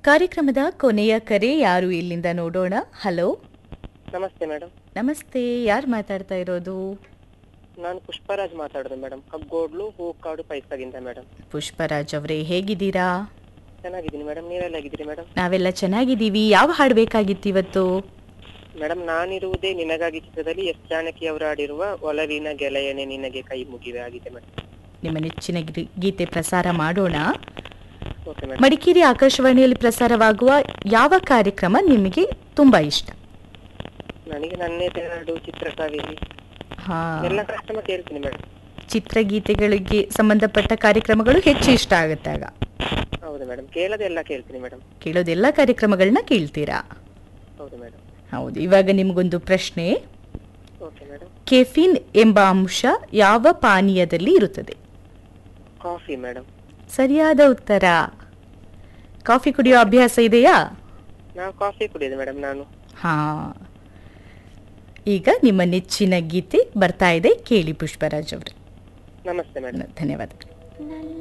ಕಾರ್ಯಕ್ರಮದ ಕೊನೆಯ ಕರೆ ಯಾರು ಇಲ್ಲಿಂದ ನೋಡೋಣ ಹಲೋ ನಮಸ್ತೆ ಮೇಡಮ್ ನಮಸ್ತೆ ಯಾರು ಮಾತಾಡ್ತಾ ಇರೋದು ನಾನು ಪುಷ್ಪರಾಜ್ ಮಾತಾಡೋದು ಮೇಡಮ್ ಕಗ್ಗೋಡ್ಲು ಹೂಕಾಡು ಪೈಸಾಗಿಂದ ಮೇಡಮ್ ಪುಷ್ಪರಾಜ್ ಅವರೇ ಹೇಗಿದ್ದೀರಾ ಚೆನ್ನಾಗಿದ್ದೀನಿ ಮೇಡಮ್ ನೀವೆಲ್ಲ ಆಗಿದ್ದೀರಿ ಮೇಡಮ್ ನಾವೆಲ್ಲ ಚೆನ್ನಾಗಿದ್ದೀವಿ ಯಾವ ಹಾಡು ಬೇಕಾಗಿತ್ತು ಇವತ್ತು ಮೇಡಮ್ ನಾನಿರುವುದೇ ನಿನಗಾಗಿ ಚಿತ್ರದಲ್ಲಿ ಎಸ್ ಜಾನಕಿ ಅವರು ಆಡಿರುವ ಒಲವಿನ ಗೆಳೆಯನೆ ನಿನಗೆ ಕೈ ಮುಗಿವೆ ಆಗಿದೆ ಮೇಡಮ್ ನಿಮ್ಮ ನೆಚ್ಚಿನ ಗಿ- ಗೀತೆ ಪ್ರಸಾರ ಮಾಡೋಣ ಓಕೆ ಮೇಡಮ್ ಮಡಿಕೇರಿ ಆಕಾಶವಾಣಿಯಲ್ಲಿ ಪ್ರಸಾರವಾಗುವ ಯಾವ ಕಾರ್ಯಕ್ರಮ ನಿಮಗೆ ತುಂಬಾ ಇಷ್ಟ ನನಗೆ ನನ್ನೇ ತೆರಡು ಚಿತ್ರಕಾವೇರಿ ಹಾ ಎಲ್ಲ ಕಾರ್ಯಕ್ರಮ ಕೇಳ್ತೀನಿ ಮೇಡಮ್ ಚಿತ್ರಗೀತೆಗಳಿಗೆ ಸಂಬಂಧಪಟ್ಟ ಕಾರ್ಯಕ್ರಮಗಳು ಹೆಚ್ಚು ಇಷ್ಟ ಆಗುತ್ತೆ ಆಗ ಹೌದು ಮೇಡಮ್ ಕೇಳದೆಲ್ಲ ಕೇಳ್ತೀನಿ ಮೇಡಮ್ ಕೇಳೋದೆಲ್ಲ ಕಾರ್ಯಕ್ರಮಗಳನ್ನ ಕೇಳ್ತೀರಾ ಹೌದು ಮೇಡಮ್ ಹೌದು ಇವಾಗ ನಿಮಗೊಂದು ಪ್ರಶ್ನೆ ಓಕೆ ಮೇಡಮ್ ಕೆಫಿನ್ ಎಂಬ ಅಂಶ ಯಾವ ಪಾನೀಯದಲ್ಲಿ ಇರುತ್ತದೆ ಕಾಫಿ ಮೇಡಮ್ ಸರಿಯಾದ ಉತ್ತರ ಕಾಫಿ ಕುಡಿಯೋ ಅಭ್ಯಾಸ ಇದೆಯಾ ನಾವು ಕಾಫಿ ಕುಡಿಯೋದು ಮೇಡಮ್ ನಾನು ಹಾ ಈಗ ನಿಮ್ಮ ನೆಚ್ಚಿನ ಗೀತೆ ಬರ್ತಾ ಇದೆ ಕೇಳಿ ಪುಷ್ಪರಾಜ್ ಅವರು ನಮಸ್ತೆ ಮೇಡಮ್ ಧನ್ಯವಾದಗಳು